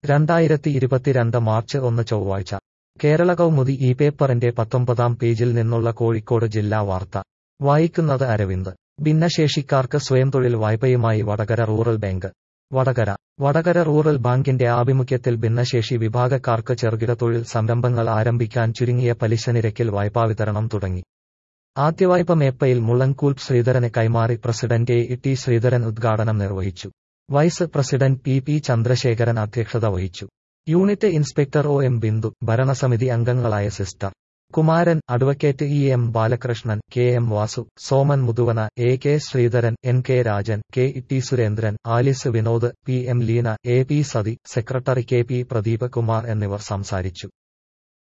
രണ്ടായിരത്തി ഇരുപത്തിരണ്ട് മാർച്ച് ഒന്ന് ചൊവ്വാഴ്ച കേരള കൗമുദി ഈ പേപ്പറിന്റെ പത്തൊമ്പതാം പേജിൽ നിന്നുള്ള കോഴിക്കോട് ജില്ലാ വാർത്ത വായിക്കുന്നത് അരവിന്ദ് ഭിന്നശേഷിക്കാർക്ക് സ്വയം തൊഴിൽ വായ്പയുമായി Vadakara rural bank Vadakara Vadakara rural ബാങ്കിന്റെ ആഭിമുഖ്യത്തിൽ ഭിന്നശേഷി വിഭാഗക്കാർക്ക് ചെറുകിട തൊഴിൽ സംരംഭങ്ങൾ ആരംഭിക്കാൻ ചുരുങ്ങിയ പലിശ നിരക്കിൽ വായ്പാ വിതരണം തുടങ്ങി ആദ്യവായ്പ മേപ്പയിൽ മുള്ളൻകൂൽ ശ്രീധരന് കൈമാറി പ്രസിഡന്റ് എ ടി ശ്രീധരൻ ഉദ്ഘാടനം നിർവഹിച്ചു vice president P P Chandrasekharan അധ്യക്ഷത വഹിച്ചു unit inspector O M Bindu ഭരണസമിതി അംഗങ്ങളായ sister Kumaran advocate E M Balakrishnan K M Vasu Soman Muthuvana A K Sreedharan N K Rajan K T Surendran Alice Vinod P M Leena A P Sathi secretary K P Pradeep Kumar എന്നിവർ സംസാരിച്ചു